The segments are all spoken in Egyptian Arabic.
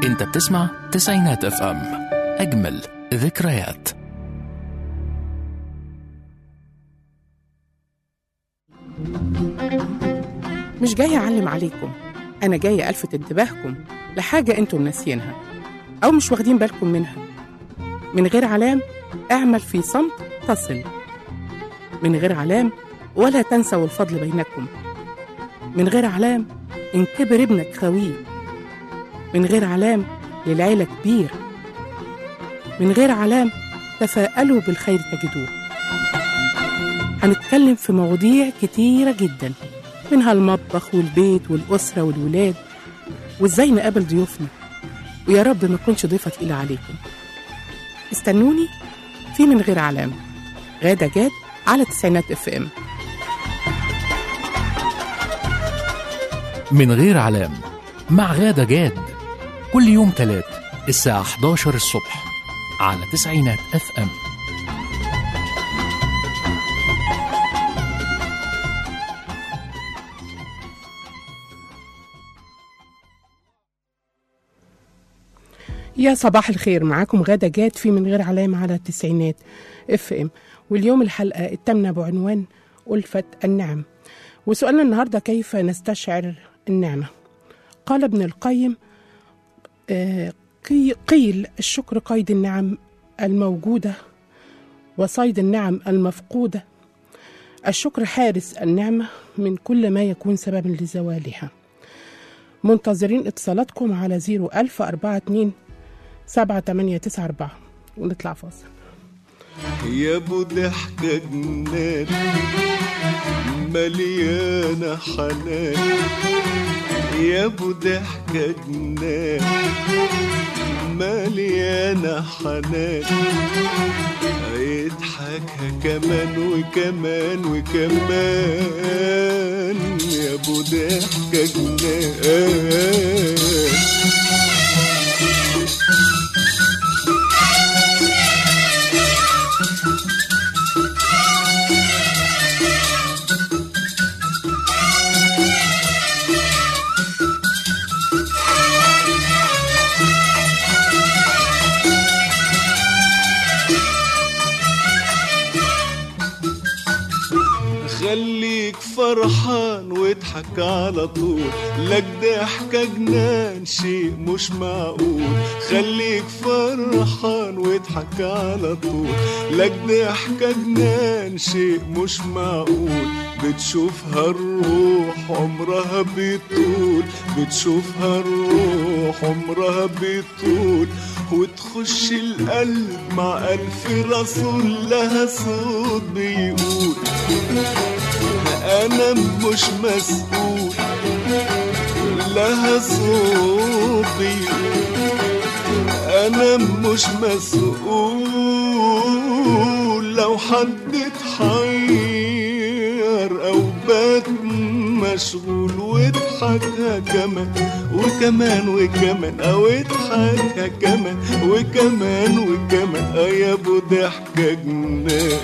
انت بتسمع تسعينات اف ام اجمل ذكريات مش جاية أعلم عليكم أنا جاية ألفت انتباهكم لحاجة أنتم ناسيينها أو مش واخدين بالكم منها من غير علام اعمل في صمت تصل من غير علام ولا تنسوا الفضل بينكم من غير علام إن كبر ابنك خويه من غير علام للعيلة كبير من غير علام تفاءلوا بالخير تجدوه هنتكلم في مواضيع كتيرة جدا منها المطبخ والبيت والأسرة والولاد وإزاي نقابل ضيوفنا ويا رب ما أكونش ضيفة تقيلة عليكم استنوني في من غير علام غادة جاد على تسعينات اف ام من غير علام مع غادة جاد كل يوم تلات الساعة 11 الصبح على تسعينات اف ام يا صباح الخير معاكم غادة جاد في من غير علام على التسعينات اف ام واليوم الحلقة التامنة بعنوان ألفة النعم وسؤالنا النهاردة كيف نستشعر النعمة قال ابن القيم آه، قي- قيل الشكر قيد النعم الموجودة وصيد النعم المفقودة الشكر حارس النعمة من كل ما يكون سببا لزوالها منتظرين اتصالاتكم على 01042 7894 ونطلع فاصل يا ابو ضحكة جنان مليانة حنان يا ابو ضحكة جنان مليانة حنان يضحكها كمان وكمان وكمان يا ابو ضحكة جنان خليك فرحان واضحك على طول لك ضحكة جنان شيء مش معقول خليك فرحان واضحك على طول لك ضحكة جنان شيء مش معقول بتشوفها الروح عمرها بيطول بتشوفها الروح عمرها بيطول وتخش القلب مع ألف رسول لها صوت بيقول أنا مش مسؤول لها صوت بيقول أنا مش مسؤول لو حد اتحير أو بات مشغول واضحكها كمان وكمان وكمان أو اضحكها كمان وكمان وكمان آه يا أبو ضحكة جنان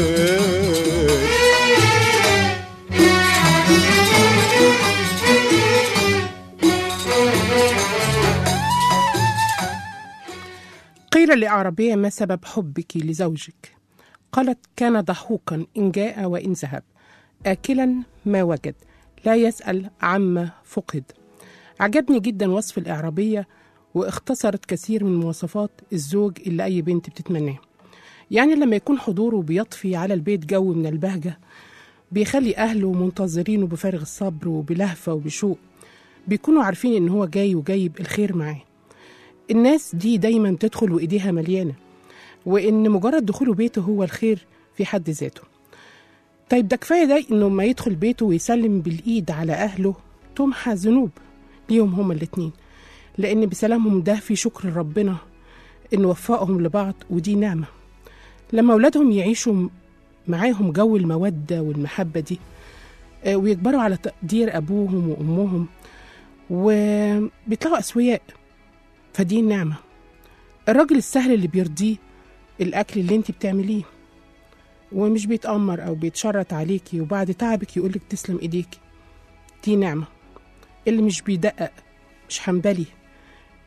قيل لأعرابية ما سبب حبك لزوجك قالت كان ضحوكا إن جاء وإن ذهب آكلا ما وجد لا يسأل عما فقد عجبني جدا وصف الإعرابية واختصرت كثير من مواصفات الزوج اللي أي بنت بتتمناه يعني لما يكون حضوره بيطفي على البيت جو من البهجة بيخلي أهله منتظرينه بفارغ الصبر وبلهفة وبشوق بيكونوا عارفين إن هو جاي وجايب الخير معاه الناس دي دايما بتدخل وإيديها مليانة وإن مجرد دخوله بيته هو الخير في حد ذاته طيب ده كفاية ده إنه ما يدخل بيته ويسلم بالإيد على أهله تمحى ذنوب ليهم هما الاتنين لأن بسلامهم ده في شكر ربنا إنه وفقهم لبعض ودي نعمة لما أولادهم يعيشوا م- معاهم جو المودة والمحبة دي آه، ويكبروا على تقدير أبوهم وأمهم وبيطلعوا أسوياء فدي النعمة الراجل السهل اللي بيرضيه الأكل اللي انت بتعمليه ومش بيتأمر أو بيتشرط عليكي وبعد تعبك يقولك تسلم إيديكي دي نعمة اللي مش بيدقق مش حنبلي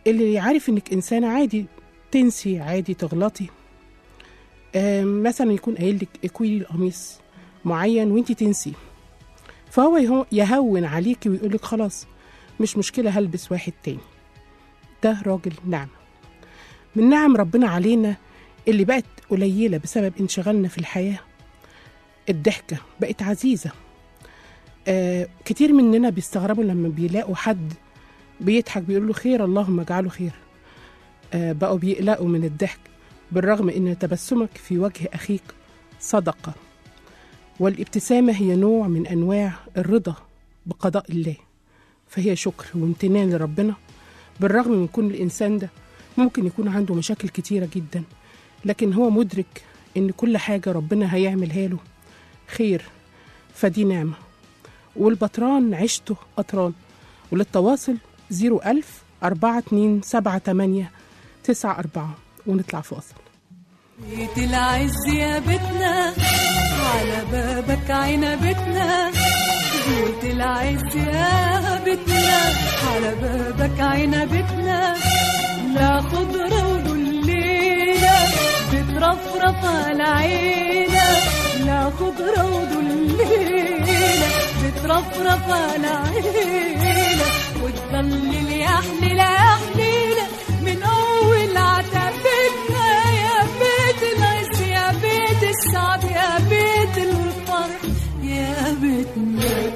اللي عارف انك انسانه عادي تنسي عادي تغلطي آم، مثلا يكون قايل لك اكوي لي قميص معين وانت تنسي فهو يهو- يهون عليكي ويقول لك خلاص مش مشكله هلبس واحد تاني ده راجل نعمه من نعم ربنا علينا اللي بقت قليله بسبب انشغالنا في الحياه الضحكه بقت عزيزه آه كتير مننا بيستغربوا لما بيلاقوا حد بيضحك بيقولوا له خير اللهم اجعله خير آه بقوا بيقلقوا من الضحك بالرغم ان تبسمك في وجه اخيك صدقه والابتسامه هي نوع من انواع الرضا بقضاء الله فهي شكر وامتنان لربنا بالرغم من كون الانسان ده ممكن يكون عنده مشاكل كتيره جدا لكن هو مدرك ان كل حاجه ربنا هيعملها له خير فدي نعمه والبطران عشته قطران وللتواصل 01000 4278 94 ونطلع فاصل بيت العز يا بيتنا على بابك عنبتنا بيت العز يا بيتنا على بابك عنبتنا لا خضرة وذليلة بترفرف على عينا لا خضرة وذليلة بترفرف على عينا وتضلل يا حليلة يا حليلة من أول عتبتنا يا بيت العز يا بيت السعد يا بيت الفرح يا بيتنا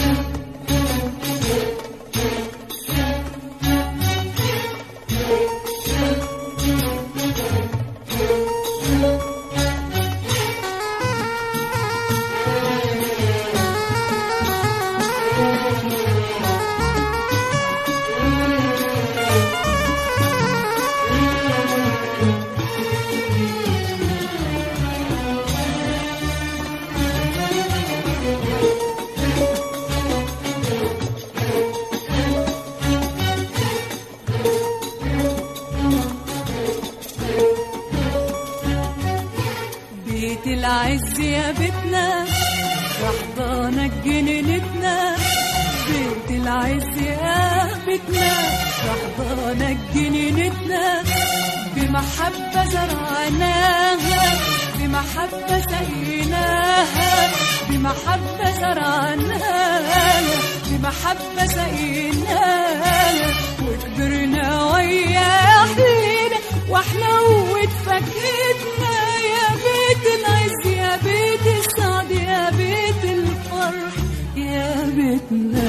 بيت العز يا بيتنا رحضانك جنينتنا بيت العز يا بيتنا رحضانك جنينتنا بمحبة زرعناها بمحبة سقيناها بمحبة زرعناها بمحبة سقيناها وكبرنا ويا حلينا وحلوت فكتنا يا بيت العز يا بيت السعد يا بيت الفرح يا بيتنا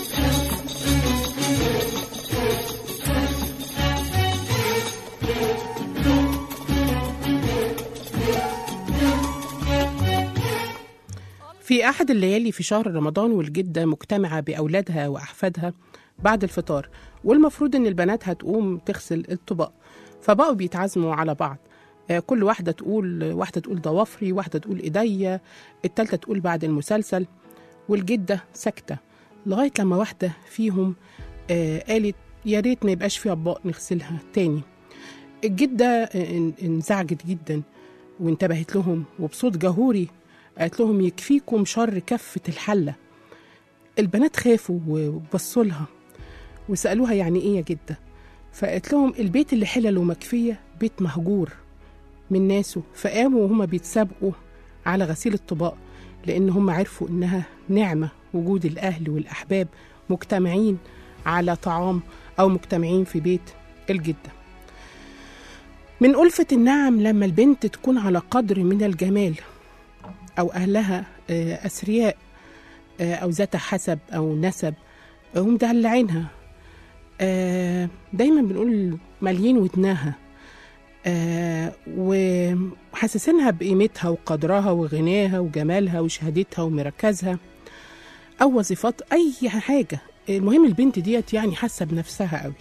في أحد الليالي في شهر رمضان والجدة مجتمعة بأولادها وأحفادها بعد الفطار والمفروض إن البنات هتقوم تغسل الطبق فبقوا بيتعزموا على بعض آه، كل واحدة تقول واحدة تقول ضوافري واحدة تقول إيديا التالتة تقول بعد المسلسل والجدة ساكتة لغاية لما واحدة فيهم آه، قالت يا ريت ما يبقاش في أطباق نغسلها تاني الجدة آه، ان- انزعجت جدا وانتبهت لهم وبصوت جهوري قالت لهم يكفيكم شر كفة الحلة البنات خافوا وبصوا لها وسألوها يعني إيه يا جدة فقالت لهم البيت اللي حلله مكفية بيت مهجور من ناسه فقاموا وهما بيتسابقوا على غسيل الطباق لأن هم عرفوا إنها نعمة وجود الأهل والأحباب مجتمعين على طعام أو مجتمعين في بيت الجدة من ألفة النعم لما البنت تكون على قدر من الجمال أو أهلها آه، أثرياء آه، أو ذات حسب أو نسب آه، ومدلعينها آه، دايما بنقول مالين ودناها آه، وحسسينها بقيمتها وقدرها وغناها وجمالها وشهادتها ومركزها أو وظيفات أي حاجة المهم البنت ديت يعني حاسة بنفسها قوي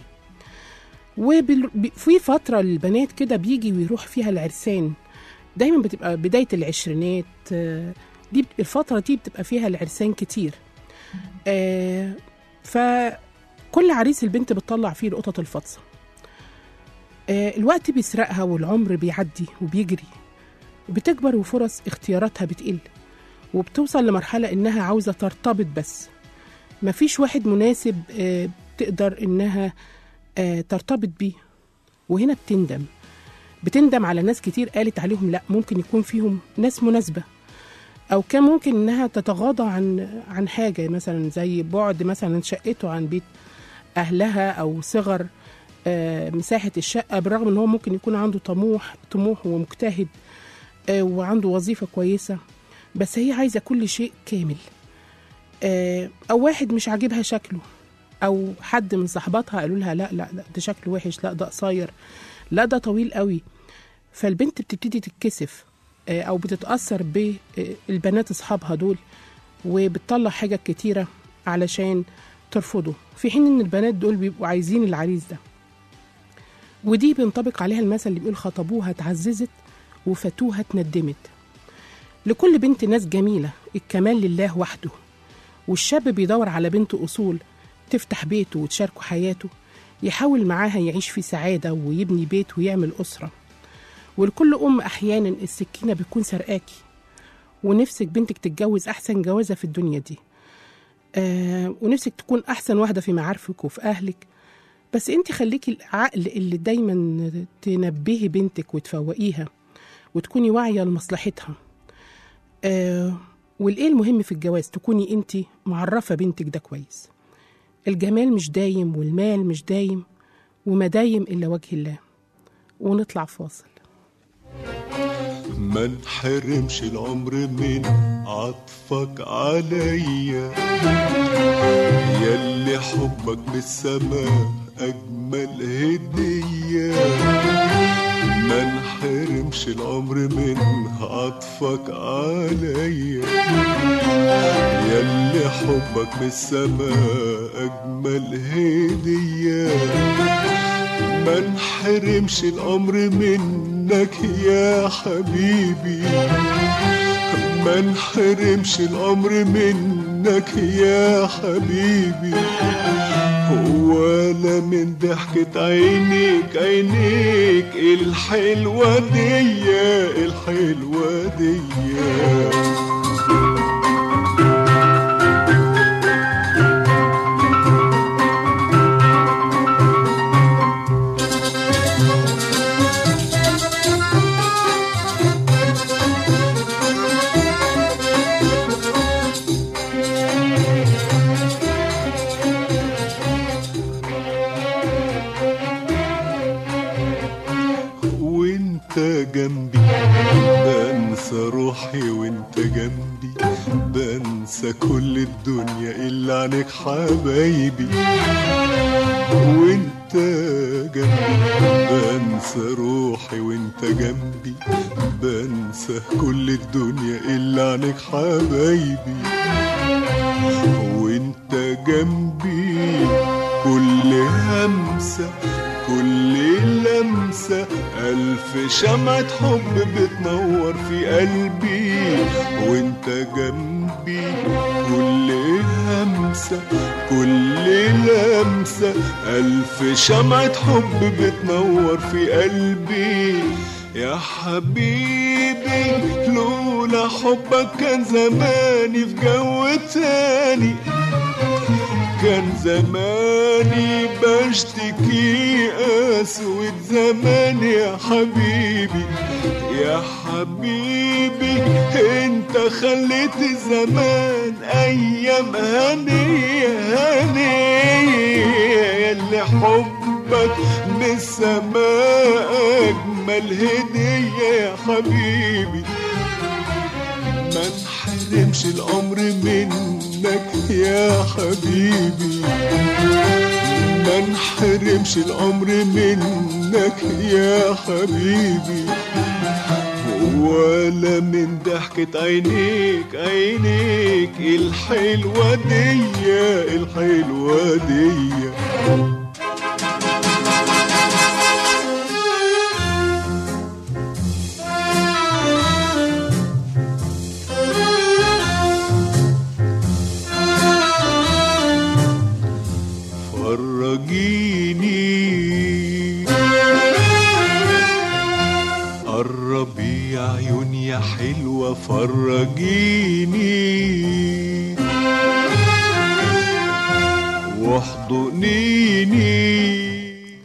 وفي فترة البنات كده بيجي ويروح فيها العرسان دايما بتبقى بداية العشرينات آه، دي بت- الفترة دي بتبقى فيها العرسان كتير آه، فكل عريس البنت بتطلع فيه القطط الفطسة آه، الوقت بيسرقها والعمر بيعدي وبيجري بتكبر وفرص اختياراتها بتقل وبتوصل لمرحلة إنها عاوزة ترتبط بس مفيش واحد مناسب آه، تقدر إنها آه ترتبط بيه وهنا بتندم بتندم على ناس كتير قالت عليهم لا ممكن يكون فيهم ناس مناسبة أو كان ممكن إنها تتغاضى عن عن حاجة مثلا زي بعد مثلا شقته عن بيت أهلها أو صغر آه، مساحة الشقة بالرغم إن هو ممكن يكون عنده طموح طموح ومجتهد آه، وعنده وظيفة كويسة بس هي عايزة كل شيء كامل آه، أو واحد مش عاجبها شكله أو حد من صحباتها قالوا لها لا لا لا ده شكله وحش لا ده قصير لا ده طويل قوي فالبنت بتبتدي تتكسف آه، أو بتتأثر بالبنات أصحابها دول وبتطلع حاجات كتيرة علشان ترفضه في حين إن البنات دول بيبقوا عايزين العريس ده ودي بينطبق عليها المثل اللي بيقول خطبوها اتعززت وفتوها اتندمت لكل بنت ناس جميلة الكمال لله وحده والشاب بيدور على بنت أصول تفتح بيته وتشاركه حياته يحاول معاها يعيش في سعادة ويبني بيت ويعمل أسرة ولكل أم أحيانا السكينة بتكون سرقاكي ونفسك بنتك تتجوز أحسن جوازة في الدنيا دي آه ونفسك تكون أحسن واحدة في معارفك وفي أهلك بس انت خليكي العقل اللي دايما تنبهي بنتك وتفوقيها وتكوني واعية لمصلحتها آه والايه المهم في الجواز تكوني انت معرفة بنتك ده كويس الجمال مش دايم والمال مش دايم وما دايم إلا وجه الله ونطلع فاصل ما انحرمش العمر من عطفك عليا ياللي حبك بالسماء أجمل هدية ما انحرمش العمر من عطفك عليا ياللي حبك بالسماء أجمل هدية ما انحرمش الأمر منك يا حبيبي ما انحرمش الأمر منك يا حبيبي ولا من ضحكة عينيك عينيك الحلوة دي الحلوة دي وانت جنبي بنسى روحي وانت جنبي بنسى كل الدنيا الا عنك حبايبي وانت جنبي بنسى روحي وانت جنبي بنسى كل الدنيا الا عنك حبايبي وانت جنبي كل همسة كل لمسة ألف شمعة حب بتنور في قلبي وانت جنبي كل همسة كل لمسة ألف شمعة حب بتنور في قلبي يا حبيبي لولا حبك كان زماني في جو تاني كان زماني بشتكي اسود زمان يا حبيبي يا حبيبي انت خليت الزمان ايام هنية هنية اللي حبك من السماء اجمل هدية يا حبيبي ما انحرمش الامر منك يا حبيبي ما انحرمش الامر منك يا حبيبي ولا من ضحكة عينيك عينيك الحلوة دي الحلوة دي فرجيني قربي يا عيون يا حلوة فرجيني واحضنيني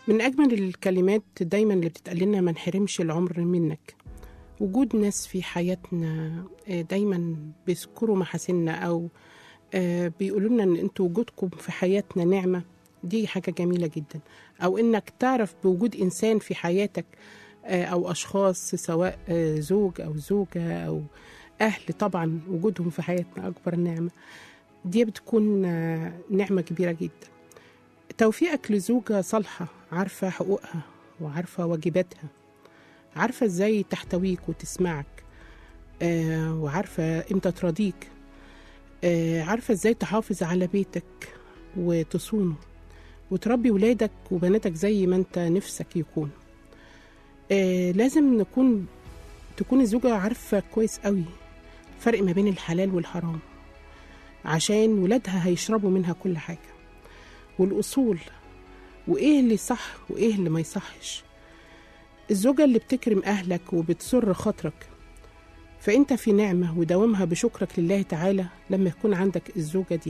من أجمل الكلمات دايما اللي بتتقال لنا ما نحرمش العمر منك وجود ناس في حياتنا آه، دايما بيذكروا محاسننا أو آه، بيقولوا لنا إن أنتوا وجودكم في حياتنا نعمة دي حاجة جميلة جدا أو إنك تعرف بوجود إنسان في حياتك آه، أو أشخاص سواء آه، زوج أو زوجة أو أهل طبعا وجودهم في حياتنا أكبر نعمة دي بتكون آه، نعمة كبيرة جدا توفيقك لزوجة صالحة عارفة حقوقها وعارفة واجباتها عارفة ازاي تحتويك وتسمعك آه وعارفة امتى تراضيك آه عارفة ازاي تحافظ على بيتك وتصونه وتربي ولادك وبناتك زي ما انت نفسك يكون آه لازم نكون تكون الزوجة عارفة كويس قوي الفرق ما بين الحلال والحرام عشان ولادها هيشربوا منها كل حاجة والأصول وإيه اللي صح وإيه اللي ما يصحش الزوجة اللي بتكرم أهلك وبتسر خاطرك فأنت في نعمة ودوامها بشكرك لله تعالى لما يكون عندك الزوجة دي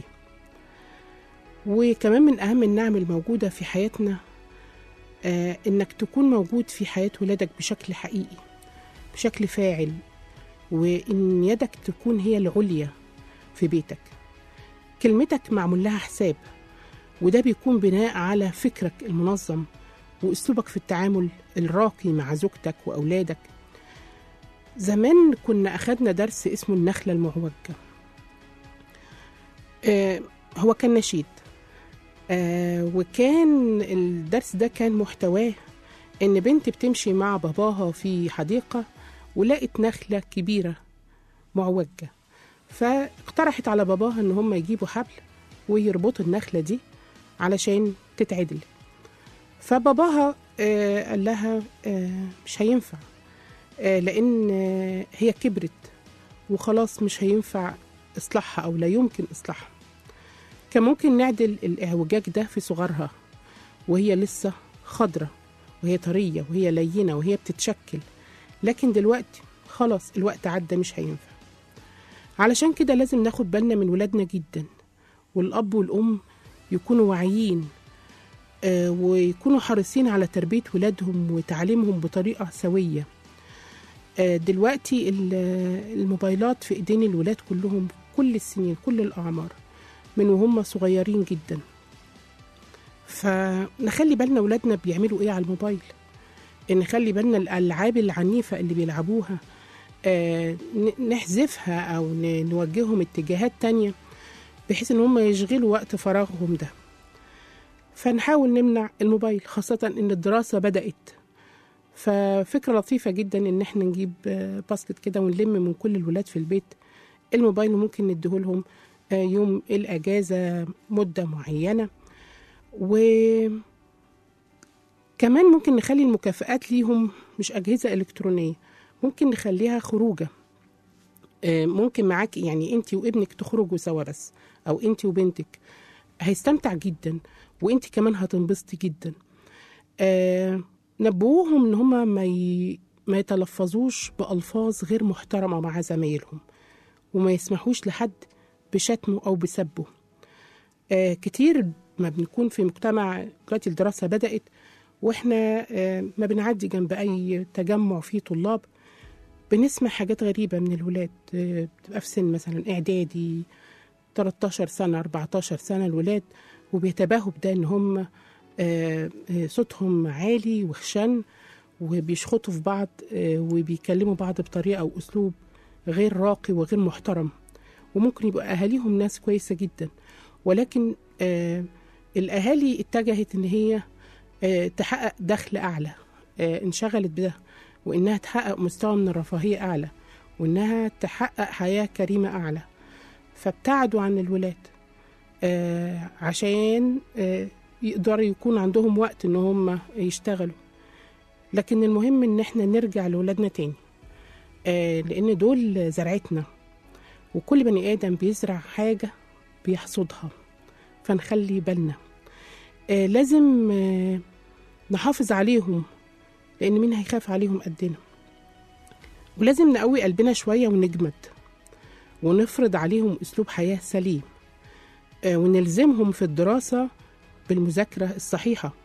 وكمان من أهم النعم الموجودة في حياتنا آه إنك تكون موجود في حياة ولادك بشكل حقيقي بشكل فاعل وإن يدك تكون هي العليا في بيتك كلمتك معمول لها حساب وده بيكون بناء على فكرك المنظم واسلوبك في التعامل الراقي مع زوجتك واولادك زمان كنا اخدنا درس اسمه النخله المعوجه آه هو كان نشيد آه وكان الدرس ده كان محتواه ان بنت بتمشي مع باباها في حديقه ولقت نخله كبيره معوجه فاقترحت على باباها ان هم يجيبوا حبل ويربطوا النخله دي علشان تتعدل فباباها آه قال لها آه مش هينفع آه لان آه هي كبرت وخلاص مش هينفع اصلاحها او لا يمكن اصلاحها كان ممكن نعدل الاعوجاج ده في صغرها وهي لسه خضرة وهي طرية وهي لينة وهي بتتشكل لكن دلوقتي خلاص الوقت عدى مش هينفع علشان كده لازم ناخد بالنا من ولادنا جدا والأب والأم يكونوا واعيين آه، ويكونوا حريصين على تربية ولادهم وتعليمهم بطريقة سوية آه، دلوقتي ال- الموبايلات في ايدين الولاد كلهم كل السنين كل الأعمار من وهم صغيرين جدا فنخلي بالنا ولادنا بيعملوا ايه على الموبايل نخلي بالنا الألعاب العنيفة اللي بيلعبوها آه، ن- نحذفها أو ن- نوجههم اتجاهات تانية بحيث ان هم يشغلوا وقت فراغهم ده فنحاول نمنع الموبايل خاصة ان الدراسة بدأت ففكرة لطيفة جدا ان احنا نجيب آه، باسكت كده ونلم من كل الولاد في البيت الموبايل ممكن نديهولهم آه، يوم الأجازة مدة معينة وكمان ممكن نخلي المكافآت ليهم مش أجهزة إلكترونية ممكن نخليها خروجة آه، ممكن معاك يعني انت وابنك تخرجوا سوا بس او انت وبنتك هيستمتع جدا وانت كمان هتنبسطي جدا آه نبهوهم ان هما ما ي... ما يتلفظوش بالفاظ غير محترمه مع زمايلهم وما يسمحوش لحد بشتمه او بسبه آه كتير ما بنكون في مجتمع دلوقتي الدراسه بدات واحنا آه ما بنعدي جنب اي تجمع فيه طلاب بنسمع حاجات غريبة من الولاد آه، بتبقى في سن مثلا إعدادي 13 سنة 14 سنة الولاد وبيتباهوا بده إن هم آه، آه، صوتهم عالي وخشن وبيشخطوا في بعض آه، وبيكلموا بعض بطريقة أو أسلوب غير راقي وغير محترم وممكن يبقى أهاليهم ناس كويسة جدا ولكن آه، الأهالي اتجهت إن هي آه، تحقق دخل أعلى آه، انشغلت بده وإنها تحقق مستوى من الرفاهية أعلى وإنها تحقق حياة كريمة أعلى فابتعدوا عن الولاد آه عشان آه يقدروا يكون عندهم وقت إن هم يشتغلوا لكن المهم إن إحنا نرجع لولادنا تاني آه لأن دول زرعتنا وكل بني آدم بيزرع حاجة بيحصدها فنخلي بالنا آه لازم آه نحافظ عليهم لأن مين هيخاف عليهم قدنا ولازم نقوي قلبنا شوية ونجمد ونفرض عليهم أسلوب حياة سليم آه، ونلزمهم في الدراسة بالمذاكرة الصحيحة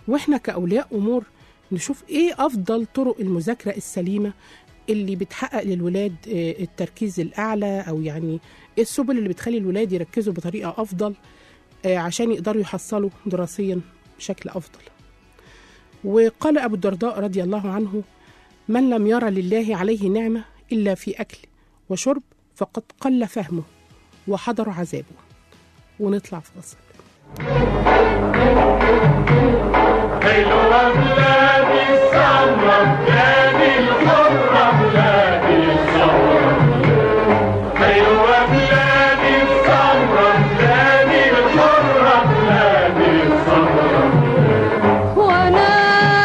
واحنا كأولياء أمور نشوف ايه أفضل طرق المذاكرة السليمة اللي بتحقق للولاد آه، التركيز الأعلى أو يعني ايه السبل اللي بتخلي الولاد يركزوا بطريقة أفضل آه، عشان يقدروا يحصلوا دراسيا بشكل أفضل وقال أبو الدرداء رضي الله عنه من لم يرى لله عليه نعمة إلا في أكل وشرب فقد قل فهمه وحضر عذابه ونطلع فاصل حلوة بلادي السمرة بلادي الحرة بلادي الثورة حلوة بلادي السمرة بلادي الحرة بلادي الثورة وانا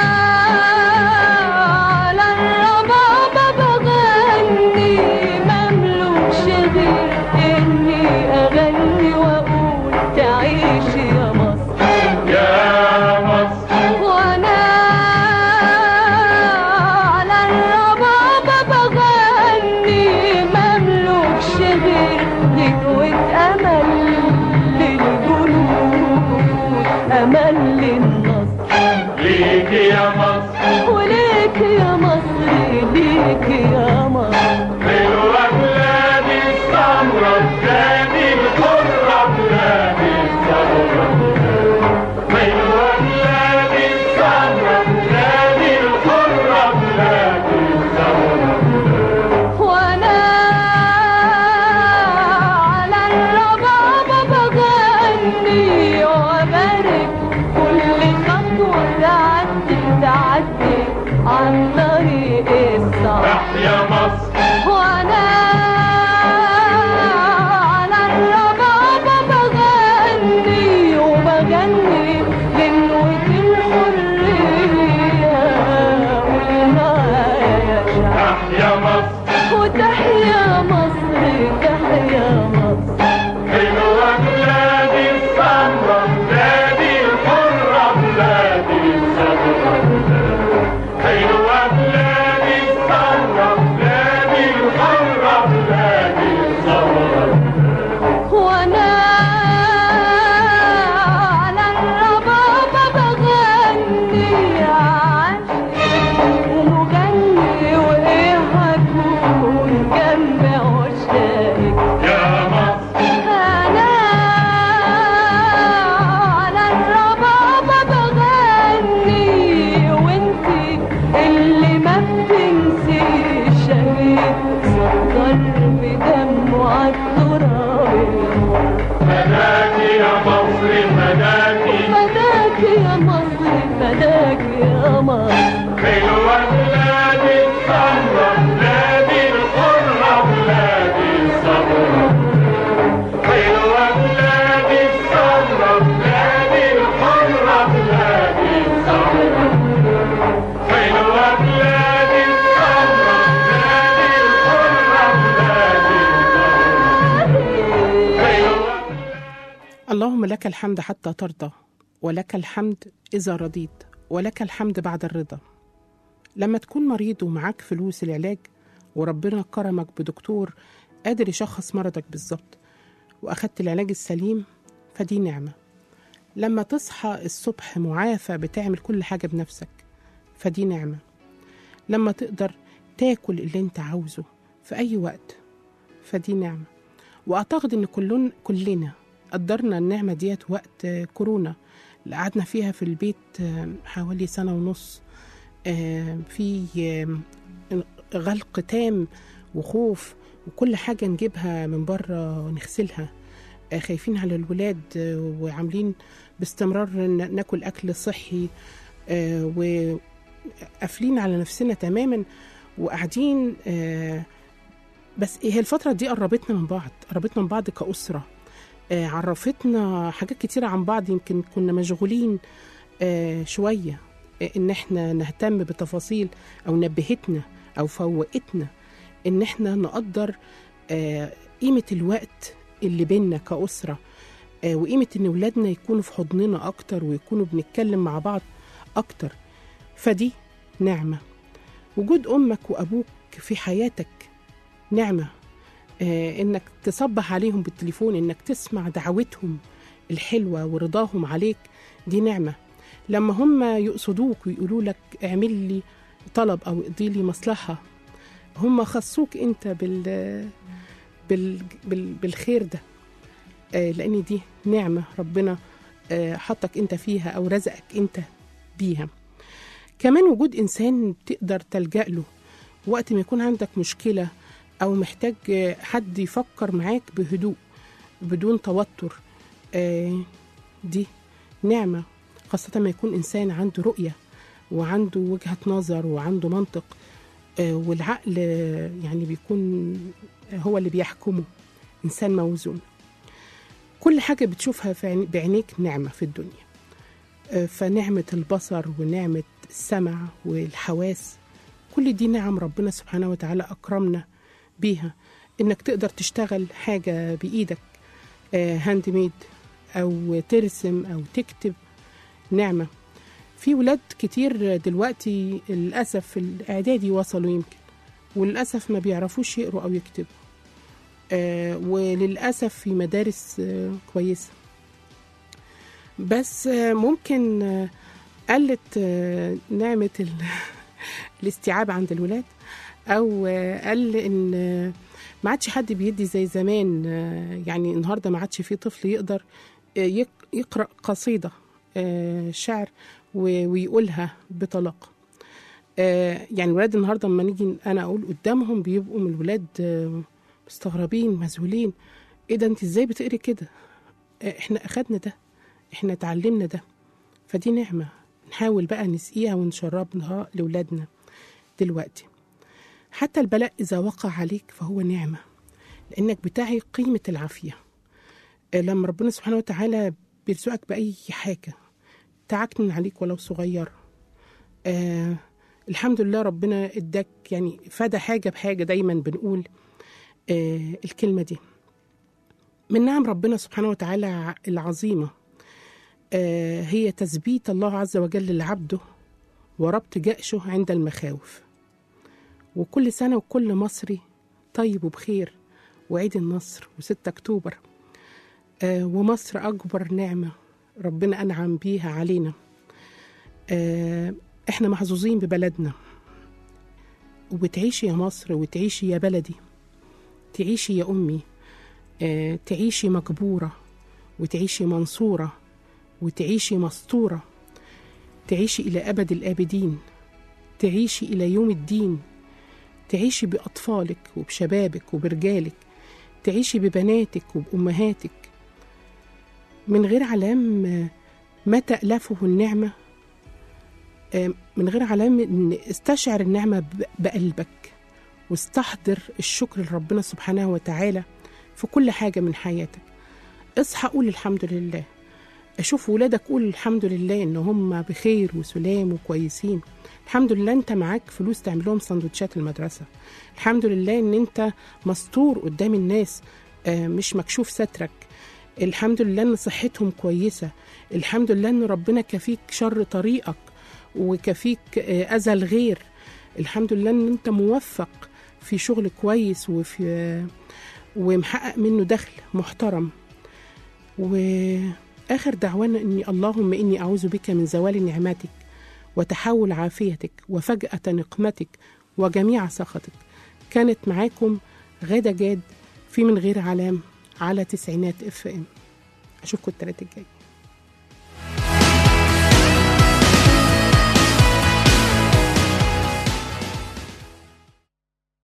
على الربابة بغني مملوكش غير اني اغني واقول تعيش يا مصر يا مصر وانا على الربابة بغني مملوكش غير غدوة امل للجنود امل للنصر ليك يا مصر وليك يا مصر ليك يا مصر حلوة بلادي السمرة بلادي الحرة بلادي الثورة حلوة بلادي السمرة بلادي الحرة بلادي الثورة وانا على الربابة بغني وبارك كل خطوة تعدي تعدي عن طريق الصعب تحيا مصر وانا على الربابة بغني وبغني غنوة الحرية والمعايا يا شعب تحيا مصر وتحيا مصر تحيا مصر حلوة بلادي السمرة بلادي الحرة بلادي الثورة حلوة بلادي السمرة بلادي الحرة بلادي الثورة وانا على الربابة بغني عاشق ومغني وايه هكون جنب عشاقك يا مصر انا على الربابة بغني وانتي اللي ما بتنسيش شهيد صدر بدمه عالتراب المر فداك يا مصر فداك فداك يا مصر فداك يا مصر حلوة بلادي السمرة بلادي الحرة بلادي الثورة حلوة بلادي السمرة بلادي الحرة بلادي الثورة حلوة بلادي السمرة بلادي الحرة بلادي الثورة حلوة اللهم لك الحمد حتى ترضى ولك الحمد إذا رضيت ولك الحمد بعد الرضا لما تكون مريض ومعاك فلوس العلاج وربنا كرمك بدكتور قادر يشخص مرضك بالظبط وأخدت العلاج السليم فدي نعمة لما تصحى الصبح معافى بتعمل كل حاجة بنفسك فدي نعمة لما تقدر تاكل اللي انت عاوزه في أي وقت فدي نعمة وأعتقد إن كلن كلنا قدرنا النعمة ديت وقت آه، كورونا اللي قعدنا فيها في البيت آه، حوالي سنة ونص آه، في آه، غلق تام وخوف وكل حاجة نجيبها من بره ونغسلها آه، خايفين على الولاد آه، وعاملين باستمرار ن- ناكل أكل صحي آه، وقافلين على نفسنا تماما وقاعدين آه، بس هي الفترة دي قربتنا من بعض قربتنا من بعض كأسرة آه، عرفتنا حاجات كتيرة عن بعض يمكن كنا مشغولين آه، شوية آه، إن إحنا نهتم بتفاصيل أو نبهتنا أو فوقتنا إن إحنا نقدر آه، قيمة الوقت اللي بينا كأسرة آه، وقيمة إن ولادنا يكونوا في حضننا أكتر ويكونوا بنتكلم مع بعض أكتر فدي نعمة وجود أمك وأبوك في حياتك نعمة آه، إنك تصبح عليهم بالتليفون إنك تسمع دعوتهم الحلوة ورضاهم عليك دي نعمة لما هم يقصدوك ويقولوا لك اعمل لي طلب او اقضي لي مصلحه هم خصوك انت بال بال بال بالخير ده آه، لان دي نعمه ربنا آه، حطك انت فيها او رزقك انت بيها كمان وجود انسان تقدر تلجا له وقت ما يكون عندك مشكله او محتاج آه، حد يفكر معاك بهدوء بدون توتر آه، دي نعمه خاصه ما يكون انسان عنده رؤيه وعنده وجهه نظر وعنده منطق آه، والعقل آه، يعني بيكون هو اللي بيحكمه انسان موزون كل حاجه بتشوفها في عيني- بعينيك نعمه في الدنيا آه، فنعمه البصر ونعمه السمع والحواس كل دي نعم ربنا سبحانه وتعالى اكرمنا بيها انك تقدر تشتغل حاجه بايدك هاند ميد او ترسم او تكتب نعمه في ولاد كتير دلوقتي للاسف في الاعدادي وصلوا يمكن وللاسف ما بيعرفوش يقروا او يكتبوا آه وللاسف في مدارس آه كويسه بس آه ممكن آه قلت آه نعمه ال- الاستيعاب عند الولاد او آه قل ان آه ما عادش حد بيدي زي زمان آه يعني النهارده ما عادش في طفل يقدر آه يق- يقرا قصيده آه شعر و- ويقولها بطلاقه آه، يعني الولاد النهارده لما نيجي انا اقول قدامهم بيبقوا من الولاد آه، مستغربين مذهولين ايه ده انت ازاي بتقري كده آه، احنا اخدنا ده احنا اتعلمنا ده فدي نعمه نحاول بقى نسقيها ونشربها لاولادنا دلوقتي حتى البلاء اذا وقع عليك فهو نعمه لانك بتعي قيمه العافيه آه، لما ربنا سبحانه وتعالى بيرزقك باي حاجه تعكنن عليك ولو صغير آه الحمد لله ربنا اداك يعني فدى حاجه بحاجه دايما بنقول آه الكلمه دي من نعم ربنا سبحانه وتعالى ع- العظيمه آه هي تثبيت الله عز وجل لعبده وربط جأشه عند المخاوف وكل سنه وكل مصري طيب وبخير وعيد النصر و6 اكتوبر آه ومصر اكبر نعمه ربنا انعم بيها علينا آه احنا محظوظين ببلدنا وبتعيشي يا مصر وتعيشي يا بلدي تعيشي يا امي آه تعيشي مجبوره وتعيشي منصوره وتعيشي مستوره تعيشي الى ابد الابدين تعيشي الى يوم الدين تعيشي باطفالك وبشبابك وبرجالك تعيشي ببناتك وبامهاتك من غير علام آه، ما تألفه النعمه آه، من غير علامة إن استشعر النعمة ب- بقلبك واستحضر الشكر لربنا سبحانه وتعالى في كل حاجة من حياتك اصحى قول الحمد لله اشوف ولادك قول الحمد لله ان هم بخير وسلام وكويسين الحمد لله انت معاك فلوس تعمل لهم سندوتشات المدرسة الحمد لله ان انت مستور قدام الناس آه، مش مكشوف سترك الحمد لله ان صحتهم كويسة الحمد لله ان ربنا كفيك شر طريقك وكفيك آه، اذى الغير الحمد لله ان انت موفق في شغل كويس وفي آه، ومحقق منه دخل محترم واخر دعوانا اني اللهم اني اعوذ بك من زوال نعمتك وتحول عافيتك وفجأة نقمتك وجميع سخطك كانت معاكم غادة جاد في من غير علام على تسعينات اف ام اشوفكم التلاتة الجاي